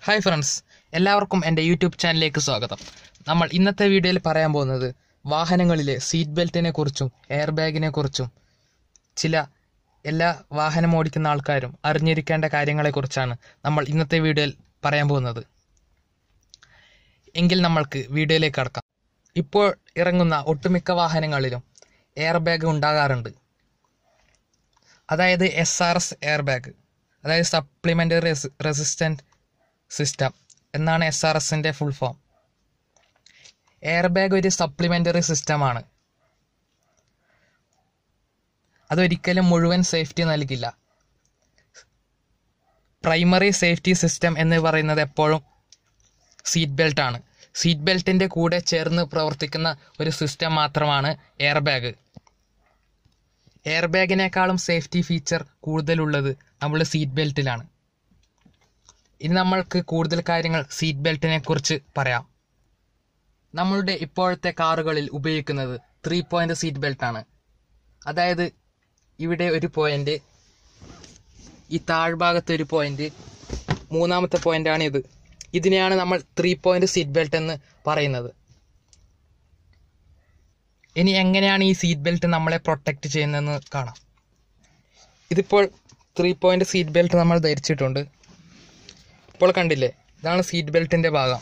hi friends എല്ലാവർക്കും എൻ്റെ YouTube ചാനലിലേക്ക് സ്വാഗതം നമ്മൾ ഇന്നത്തെ വീഡിയോയിൽ പറയാൻ പോകുന്നത് വാഹനങ്ങളിലെ സീറ്റ് ബെൽറ്റിനെ കുറിച്ചും എയർ ബാഗിനെ കുറിച്ചും ചില എല്ലാ വാഹനം ഓടിക്കുന്ന ആൾക്കാരും അറിഞ്ഞിരിക്കേണ്ട കാര്യങ്ങളെക്കുറിച്ചാണ് നമ്മൾ ഇന്നത്തെ വീഡിയോയിൽ പറയാൻ പോകുന്നത് എങ്കിൽ നമ്മൾക്ക് വീഡിയോയിലേക്ക് കടക്കാം ഇപ്പോൾ ഇറങ്ങുന്ന ഒട്ടുമിക്ക വാഹനങ്ങളിലും എയർ ബാഗ് ഉണ്ടാകാറുണ്ട് അതായത് S R S air bag അതായത് സപ്ലിമെൻ്ററി റെസിസ്റ്റൻറ്റ് സിസ്റ്റം എന്നാണ് എസ് ആർ എസിൻ്റെ ഫുൾ ഫോം എയർ ബാഗ് ഒരു സപ്ലിമെൻ്ററി സിസ്റ്റമാണ് അതൊരിക്കലും മുഴുവൻ സേഫ്റ്റി നൽകില്ല പ്രൈമറി സേഫ്റ്റി സിസ്റ്റം എന്ന് പറയുന്നത് എപ്പോഴും സീറ്റ് ബെൽറ്റ് ആണ് സീറ്റ് ബെൽറ്റിൻ്റെ കൂടെ ചേർന്ന് പ്രവർത്തിക്കുന്ന ഒരു സിസ്റ്റം മാത്രമാണ് എയർ ബാഗ് എയർ ബാഗിനേക്കാളും സേഫ്റ്റി ഫീച്ചർ കൂടുതലുള്ളത് നമ്മുടെ സീറ്റ് ബെൽറ്റിലാണ് ഇനി നമ്മൾക്ക് കൂടുതൽ കാര്യങ്ങൾ സീറ്റ് ബെൽറ്റിനെ കുറിച്ച് പറയാം നമ്മളുടെ ഇപ്പോഴത്തെ കാറുകളിൽ ഉപയോഗിക്കുന്നത് ത്രീ പോയിന്റ് സീറ്റ് ബെൽറ്റാണ് അതായത് ഇവിടെ ഒരു പോയിന്റ് ഈ താഴ്ഭാഗത്ത് ഒരു പോയിന്റ് മൂന്നാമത്തെ പോയിന്റാണ് ഇത് ഇതിനെയാണ് നമ്മൾ ത്രീ പോയിന്റ് സീറ്റ് ബെൽറ്റ് എന്ന് പറയുന്നത് ഇനി എങ്ങനെയാണ് ഈ സീറ്റ് ബെൽറ്റ് നമ്മളെ പ്രൊട്ടക്റ്റ് ചെയ്യുന്നതെന്ന് കാണാം ഇതിപ്പോൾ ത്രീ പോയിന്റ് സീറ്റ് ബെൽറ്റ് നമ്മൾ ധരിച്ചിട്ടുണ്ട് ഇപ്പോൾ കണ്ടില്ലേ ഇതാണ് സീറ്റ് ബെൽറ്റിൻ്റെ ഭാഗം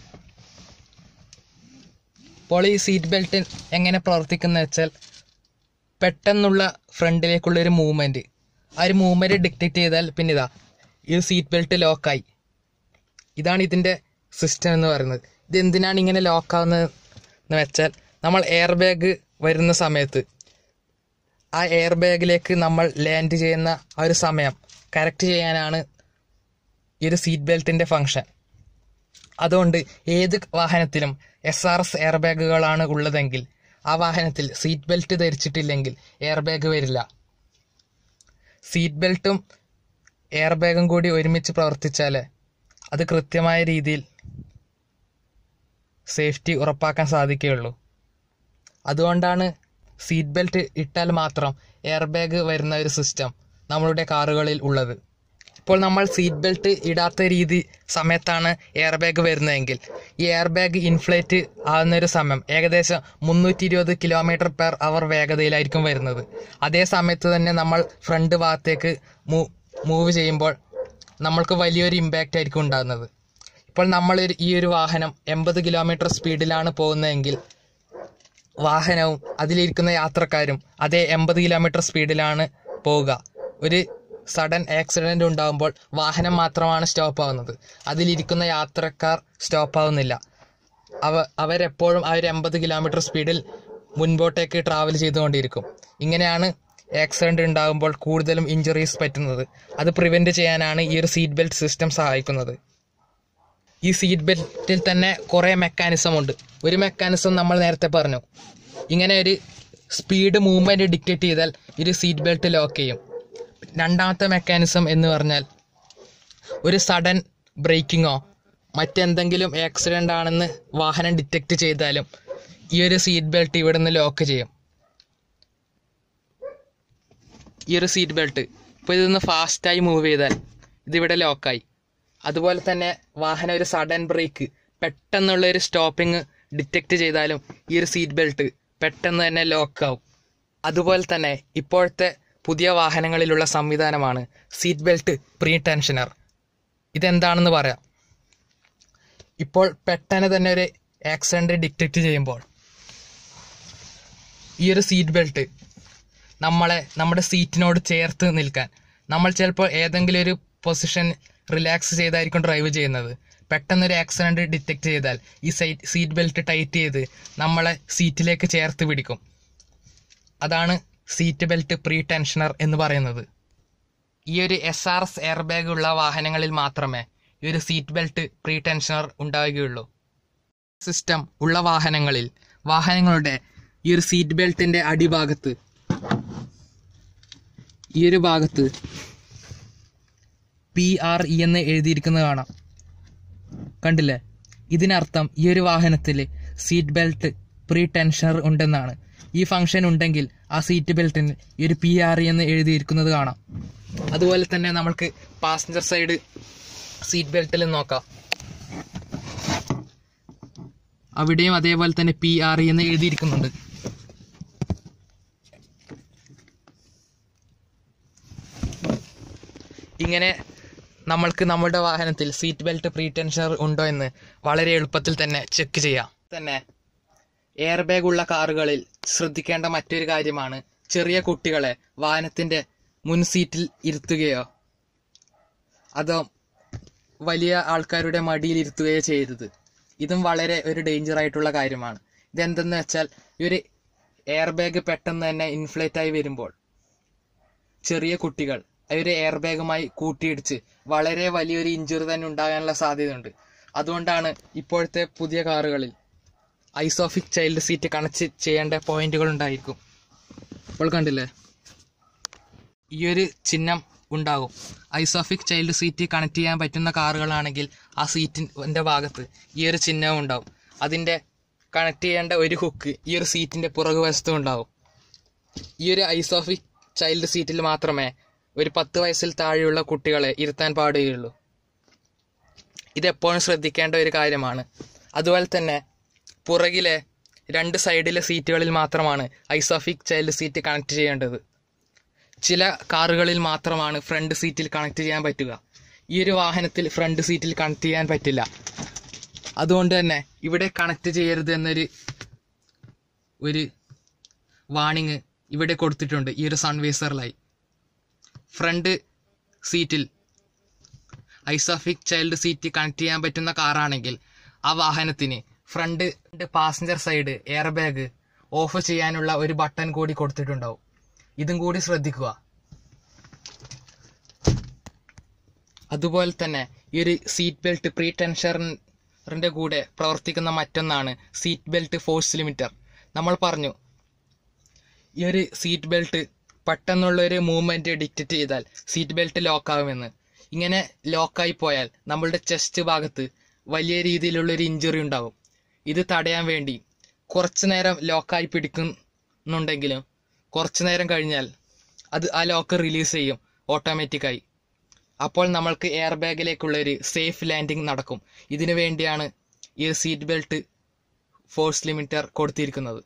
ഇപ്പോൾ ഈ സീറ്റ് ബെൽറ്റ് എങ്ങനെ പ്രവർത്തിക്കുന്നത് വെച്ചാൽ പെട്ടെന്നുള്ള ഫ്രണ്ടിലേക്കുള്ള ഒരു മൂവ്മെൻറ്റ് ആ ഒരു മൂവ്മെൻറ്റ് ഡിക്റ്റേറ്റ് ചെയ്താൽ പിന്നെ ഇതാ ഈ സീറ്റ് ബെൽറ്റ് ലോക്കായി ഇതാണ് ഇതിൻ്റെ സിസ്റ്റം എന്ന് പറയുന്നത് ഇത് എന്തിനാണ് ഇങ്ങനെ ലോക്കാവുന്നത് എന്ന് വെച്ചാൽ നമ്മൾ എയർ ബാഗ് വരുന്ന സമയത്ത് ആ എയർ ബാഗിലേക്ക് നമ്മൾ ലാൻഡ് ചെയ്യുന്ന ആ ഒരു സമയം കറക്റ്റ് ചെയ്യാനാണ് ഈ ഒരു സീറ്റ് ബെൽറ്റിൻ്റെ ഫങ്ഷൻ അതുകൊണ്ട് ഏത് വാഹനത്തിലും എസ് ആർ എസ് എയർ ബാഗുകളാണ് ഉള്ളതെങ്കിൽ ആ വാഹനത്തിൽ സീറ്റ് ബെൽറ്റ് ധരിച്ചിട്ടില്ലെങ്കിൽ എയർ ബാഗ് വരില്ല സീറ്റ് ബെൽറ്റും എയർ ബാഗും കൂടി ഒരുമിച്ച് പ്രവർത്തിച്ചാൽ അത് കൃത്യമായ രീതിയിൽ സേഫ്റ്റി ഉറപ്പാക്കാൻ സാധിക്കുകയുള്ളൂ അതുകൊണ്ടാണ് സീറ്റ് ബെൽറ്റ് ഇട്ടാൽ മാത്രം എയർ ബാഗ് വരുന്ന ഒരു സിസ്റ്റം നമ്മളുടെ കാറുകളിൽ ഉള്ളത് ഇപ്പോൾ നമ്മൾ സീറ്റ് ബെൽറ്റ് ഇടാത്ത രീതി സമയത്താണ് എയർ ബാഗ് വരുന്നതെങ്കിൽ ഈ എയർ ബാഗ് ഇൻഫ്ലേറ്റ് ആകുന്ന ഒരു സമയം ഏകദേശം മുന്നൂറ്റി ഇരുപത് കിലോമീറ്റർ പെർ അവർ വേഗതയിലായിരിക്കും വരുന്നത് അതേ സമയത്ത് തന്നെ നമ്മൾ ഫ്രണ്ട് ഭാഗത്തേക്ക് മൂവ് ചെയ്യുമ്പോൾ നമ്മൾക്ക് വലിയൊരു ഇമ്പാക്റ്റ് ആയിരിക്കും ഉണ്ടാകുന്നത് ഇപ്പോൾ നമ്മൾ ഈ ഒരു വാഹനം എൺപത് കിലോമീറ്റർ സ്പീഡിലാണ് പോകുന്നതെങ്കിൽ വാഹനവും അതിലിരിക്കുന്ന യാത്രക്കാരും അതേ എൺപത് കിലോമീറ്റർ സ്പീഡിലാണ് പോവുക ഒരു സഡൻ ആക്സിഡൻ്റ് ഉണ്ടാകുമ്പോൾ വാഹനം മാത്രമാണ് സ്റ്റോപ്പ് ആവുന്നത് അതിലിരിക്കുന്ന യാത്രക്കാർ സ്റ്റോപ്പ് ആവുന്നില്ല അവ അവരെപ്പോഴും ആ ഒരു എൺപത് കിലോമീറ്റർ സ്പീഡിൽ മുൻപോട്ടേക്ക് ട്രാവൽ ചെയ്തുകൊണ്ടിരിക്കും ഇങ്ങനെയാണ് ആക്സിഡൻ്റ് ഉണ്ടാകുമ്പോൾ കൂടുതലും ഇഞ്ചുറീസ് പറ്റുന്നത് അത് പ്രിവെൻറ്റ് ചെയ്യാനാണ് ഈ ഒരു സീറ്റ് ബെൽറ്റ് സിസ്റ്റം സഹായിക്കുന്നത് ഈ സീറ്റ് ബെൽറ്റിൽ തന്നെ കുറേ മെക്കാനിസം ഉണ്ട് ഒരു മെക്കാനിസം നമ്മൾ നേരത്തെ പറഞ്ഞു ഇങ്ങനെ ഒരു സ്പീഡ് മൂവ്മെൻറ്റ് ഡിക്റ്റേറ്റ് ചെയ്താൽ ഒരു സീറ്റ് ബെൽറ്റ് ലോക്ക് ചെയ്യും രണ്ടാമത്തെ മെക്കാനിസം എന്ന് പറഞ്ഞാൽ ഒരു സഡൻ ബ്രേക്കിങ്ങോ മറ്റെന്തെങ്കിലും ആക്സിഡൻ്റ് ആണെന്ന് വാഹനം ഡിറ്റക്റ്റ് ചെയ്താലും ഈ ഒരു സീറ്റ് ബെൽറ്റ് ഇവിടെ നിന്ന് ലോക്ക് ചെയ്യും ഈ ഒരു സീറ്റ് ബെൽറ്റ് ഇപ്പോൾ ഇതൊന്ന് ഫാസ്റ്റായി മൂവ് ചെയ്താൽ ഇതിവിടെ ലോക്കായി അതുപോലെ തന്നെ വാഹനം ഒരു സഡൻ ബ്രേക്ക് പെട്ടെന്നുള്ള ഒരു സ്റ്റോപ്പിംഗ് ഡിറ്റക്റ്റ് ചെയ്താലും ഈ ഒരു സീറ്റ് ബെൽറ്റ് പെട്ടെന്ന് തന്നെ ലോക്കാവും അതുപോലെ തന്നെ ഇപ്പോഴത്തെ പുതിയ വാഹനങ്ങളിലുള്ള സംവിധാനമാണ് സീറ്റ് ബെൽറ്റ് പ്രീ ടെൻഷനർ ഇതെന്താണെന്ന് പറയാം ഇപ്പോൾ പെട്ടെന്ന് തന്നെ ഒരു ആക്സിഡൻറ്റ് ഡിറ്റക്റ്റ് ചെയ്യുമ്പോൾ ഈ ഒരു സീറ്റ് ബെൽറ്റ് നമ്മളെ നമ്മുടെ സീറ്റിനോട് ചേർത്ത് നിൽക്കാൻ നമ്മൾ ചിലപ്പോൾ ഏതെങ്കിലും ഒരു പൊസിഷൻ റിലാക്സ് ചെയ്തായിരിക്കും ഡ്രൈവ് ചെയ്യുന്നത് പെട്ടെന്നൊരു ആക്സിഡൻറ്റ് ഡിറ്റക്റ്റ് ചെയ്താൽ ഈ സൈറ്റ് സീറ്റ് ബെൽറ്റ് ടൈറ്റ് ചെയ്ത് നമ്മളെ സീറ്റിലേക്ക് ചേർത്ത് പിടിക്കും അതാണ് സീറ്റ് ബെൽറ്റ് പ്രീ ടെൻഷനർ എന്ന് പറയുന്നത് ഈ ഒരു S R S air bag ഉള്ള വാഹനങ്ങളിൽ മാത്രമേ ഈ ഒരു സീറ്റ് ബെൽറ്റ് പ്രീ ടെൻഷനർ ഉണ്ടാവുകയുള്ളൂ സിസ്റ്റം ഉള്ള വാഹനങ്ങളിൽ വാഹനങ്ങളുടെ ഈ ഒരു സീറ്റ് ബെൽറ്റിൻ്റെ അടിഭാഗത്ത് ഈ ഒരു ഭാഗത്ത് പി ആർ ഇ എന്ന് എഴുതിയിരിക്കുന്നത് കാണാം കണ്ടില്ലേ ഇതിനർത്ഥം ഈ ഒരു വാഹനത്തിൽ സീറ്റ് ബെൽറ്റ് പ്രീ ടെൻഷനർ ഉണ്ടെന്നാണ് ഈ ഫംഗ്ഷൻ ഉണ്ടെങ്കിൽ ആ സീറ്റ് ബെൽറ്റിന് ഈ ഒരു പി ആർ എന്ന് എഴുതിയിരിക്കുന്നത് കാണാം അതുപോലെ തന്നെ നമ്മൾക്ക് പാസഞ്ചർ സൈഡ് സീറ്റ് ബെൽറ്റിൽ നോക്കാം അവിടെയും അതേപോലെ തന്നെ പി ആർ എന്ന് എഴുതിയിരിക്കുന്നുണ്ട് ഇങ്ങനെ നമ്മൾക്ക് നമ്മുടെ വാഹനത്തിൽ സീറ്റ് ബെൽറ്റ് പ്രീ ടെൻഷനർ ഉണ്ടോ എന്ന് വളരെ എളുപ്പത്തിൽ തന്നെ ചെക്ക് ചെയ്യാം തന്നെ എയർ ബാഗ് ഉള്ള കാറുകളിൽ ശ്രദ്ധിക്കേണ്ട മറ്റൊരു കാര്യമാണ് ചെറിയ കുട്ടികളെ വാഹനത്തിന്റെ മുൻ സീറ്റിൽ ഇരുത്തുകയോ അതോ വലിയ ആൾക്കാരുടെ മടിയിൽ ഇരുത്തുകയോ ചെയ്തത് ഇതും വളരെ ഒരു ഡേഞ്ചർ ആയിട്ടുള്ള കാര്യമാണ് ഇതെന്തെന്ന് വെച്ചാൽ ഈ ഒരു എയർ ബാഗ് പെട്ടെന്ന് തന്നെ ഇൻഫ്ലേറ്റ് ആയി വരുമ്പോൾ ചെറിയ കുട്ടികൾ ഒരു എയർ ബാഗുമായി കൂട്ടിയിടിച്ച് വളരെ വലിയൊരു ഇഞ്ചുറി തന്നെ ഉണ്ടാകാനുള്ള സാധ്യതയുണ്ട് അതുകൊണ്ടാണ് ഇപ്പോഴത്തെ പുതിയ കാറുകളിൽ ഐസോഫിക് ചൈൽഡ് സീറ്റ് കണക്ട് ചെയ്യേണ്ട പോയിന്റുകൾ ഉണ്ടായിരിക്കും ഇപ്പോൾ കണ്ടില്ലേ ഈ ഒരു ചിഹ്നം ഉണ്ടാകും ഐസോഫിക് ചൈൽഡ് സീറ്റ് കണക്ട് ചെയ്യാൻ പറ്റുന്ന കാറുകളാണെങ്കിൽ ആ സീറ്റിൻ്റെ ഭാഗത്ത് ഈ ഒരു ചിഹ്നവും ഉണ്ടാവും അതിൻ്റെ കണക്ട് ചെയ്യേണ്ട ഒരു ഹുക്ക് ഈ ഒരു സീറ്റിൻ്റെ പുറകുവശത്തും ഉണ്ടാവും ഈ ഒരു ഐസോഫിക് ചൈൽഡ് സീറ്റിൽ മാത്രമേ ഒരു പത്ത് വയസ്സിൽ താഴെയുള്ള കുട്ടികളെ ഇരുത്താൻ പാടുകയുള്ളൂ ഇതെപ്പോഴും ശ്രദ്ധിക്കേണ്ട ഒരു കാര്യമാണ് അതുപോലെ തന്നെ പുറകിലെ രണ്ട് സൈഡിലെ സീറ്റുകളിൽ മാത്രമാണ് ഐസോഫിക് ചൈൽഡ് സീറ്റ് കണക്ട് ചെയ്യേണ്ടത് ചില കാറുകളിൽ മാത്രമാണ് ഫ്രണ്ട് സീറ്റിൽ കണക്ട് ചെയ്യാൻ പറ്റുക ഈ ഒരു വാഹനത്തിൽ ഫ്രണ്ട് സീറ്റിൽ കണക്ട് ചെയ്യാൻ പറ്റില്ല അതുകൊണ്ട് തന്നെ ഇവിടെ കണക്ട് ചെയ്യരുത് എന്നൊരു ഒരു വാണിങ് ഇവിടെ കൊടുത്തിട്ടുണ്ട് ഈ ഒരു സൺവേസറിലായി ഫ്രണ്ട് സീറ്റിൽ ഐസോഫിക് ചൈൽഡ് സീറ്റ് കണക്ട് ചെയ്യാൻ പറ്റുന്ന കാറാണെങ്കിൽ ആ വാഹനത്തിന് front passenger side air bag off ചെയ്യാനുള്ള ഒരു ബട്ടൺ കൂടി കൊടുത്തിട്ടുണ്ടാവും ഇതും കൂടി ശ്രദ്ധിക്കുക അതുപോലെ തന്നെ ഈ ഒരു സീറ്റ് ബെൽറ്റ് പ്രീ ടെൻഷറിന്റെ കൂടെ പ്രവർത്തിക്കുന്ന മറ്റൊന്നാണ് സീറ്റ് ബെൽറ്റ് ഫോഴ്സ് ലിമിറ്റർ നമ്മൾ പറഞ്ഞു ഈ ഒരു സീറ്റ് ബെൽറ്റ് പെട്ടെന്നുള്ള ഒരു മൂവ്മെന്റ് ഡിക്റ്റേറ്റ് ചെയ്താൽ സീറ്റ് ബെൽറ്റ് ലോക്ക് ആകുമെന്ന് ഇങ്ങനെ ലോക്കായി പോയാൽ നമ്മളുടെ ചെസ്റ്റ് ഭാഗത്ത് വലിയ രീതിയിലുള്ള ഒരു ഇഞ്ചുറി ഉണ്ടാകും ഇത് തടയാൻ വേണ്ടി കുറച്ചു നേരം ലോക്കായി പിടിക്കുന്നുണ്ടെങ്കിലും കുറച്ചു നേരം കഴിഞ്ഞാൽ അത് ആ ലോക്ക് റിലീസ് ചെയ്യും ഓട്ടോമാറ്റിക്കായി അപ്പോൾ നമ്മൾക്ക് എയർ ബാഗിലേക്കുള്ള ഒരു സേഫ് ലാൻഡിംഗ് നടക്കും ഇതിനു വേണ്ടിയാണ് ഈ സീറ്റ് ബെൽറ്റ് ഫോഴ്സ് ലിമിറ്റർ കൊടുത്തിരിക്കുന്നത്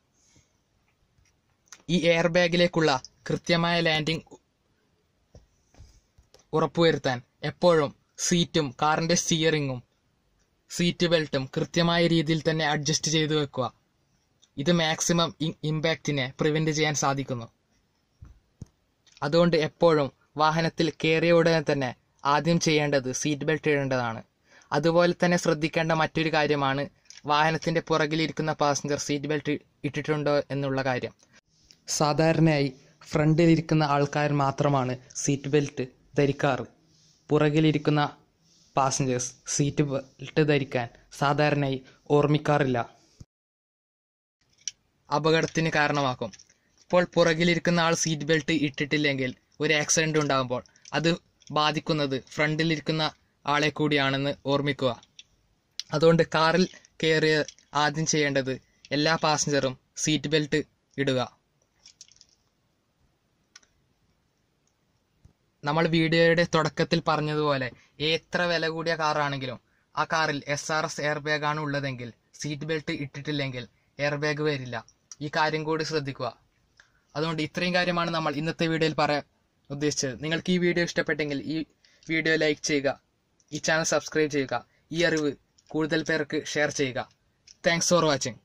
ഈ എയർ ബാഗിലേക്കുള്ള കൃത്യമായ ലാൻഡിംഗ് ഉറപ്പുവരുത്താൻ എപ്പോഴും സീറ്റും കാറിന്റെ സ്റ്റിയറിങ്ങും സീറ്റ് ബെൽറ്റും കൃത്യമായ രീതിയിൽ തന്നെ അഡ്ജസ്റ്റ് ചെയ്തു വെക്കുക ഇത് മാക്സിമം ഇമ്പാക്റ്റിനെ പ്രിവെന്റ് ചെയ്യാൻ സാധിക്കുന്നു അതുകൊണ്ട് എപ്പോഴും വാഹനത്തിൽ കയറിയ ഉടനെ തന്നെ ആദ്യം ചെയ്യേണ്ടത് സീറ്റ് ബെൽറ്റ് ഇടേണ്ടതാണ് അതുപോലെ തന്നെ ശ്രദ്ധിക്കേണ്ട മറ്റൊരു കാര്യമാണ് വാഹനത്തിന്റെ പുറകിലിരിക്കുന്ന പാസഞ്ചർ സീറ്റ് ബെൽറ്റ് ഇട്ടിട്ടുണ്ടോ എന്നുള്ള കാര്യം സാധാരണയായി ഫ്രണ്ടിലിരിക്കുന്ന ആൾക്കാർ മാത്രമാണ് സീറ്റ് ബെൽറ്റ് ധരിക്കാറ് പുറകിലിരിക്കുന്ന പാസഞ്ചേഴ്സ് സീറ്റ് ബെൽറ്റ് ധരിക്കാൻ സാധാരണയായി ഓർമ്മിക്കാറില്ല അപകടത്തിന് കാരണമാക്കും ഇപ്പോൾ പുറകിലിരിക്കുന്ന ആൾ സീറ്റ് ബെൽറ്റ് ഇട്ടിട്ടില്ലെങ്കിൽ ഒരു ആക്സിഡന്റ് ഉണ്ടാകുമ്പോൾ അത് ബാധിക്കുന്നത് ഫ്രണ്ടിലിരിക്കുന്ന ആളെ കൂടിയാണെന്ന് ഓർമ്മിക്കുക അതുകൊണ്ട് കാറിൽ കയറിയ ആദ്യം ചെയ്യേണ്ടത് എല്ലാ പാസഞ്ചറും സീറ്റ് ബെൽറ്റ് ഇടുക നമ്മൾ വീഡിയോയുടെ തുടക്കത്തിൽ പറഞ്ഞതുപോലെ എത്ര വില കൂടിയ കാറാണെങ്കിലും ആ കാറിൽ S R S air bag ആണ് ഉള്ളതെങ്കിൽ സീറ്റ് ബെൽറ്റ് ഇട്ടിട്ടില്ലെങ്കിൽ എയർ ബാഗ് വരില്ല ഈ കാര്യം കൂടി ശ്രദ്ധിക്കുക അതുകൊണ്ട് ഇത്രയും കാര്യമാണ് നമ്മൾ ഇന്നത്തെ വീഡിയോയിൽ പറയാൻ ഉദ്ദേശിച്ചത് നിങ്ങൾക്ക് ഈ വീഡിയോ ഇഷ്ടപ്പെട്ടെങ്കിൽ ഈ വീഡിയോ ലൈക്ക് ചെയ്യുക ഈ ചാനൽ സബ്സ്ക്രൈബ് ചെയ്യുക ഈ അറിവ് കൂടുതൽ പേർക്ക് ഷെയർ ചെയ്യുക താങ്ക്സ് ഫോർ വാച്ചിങ്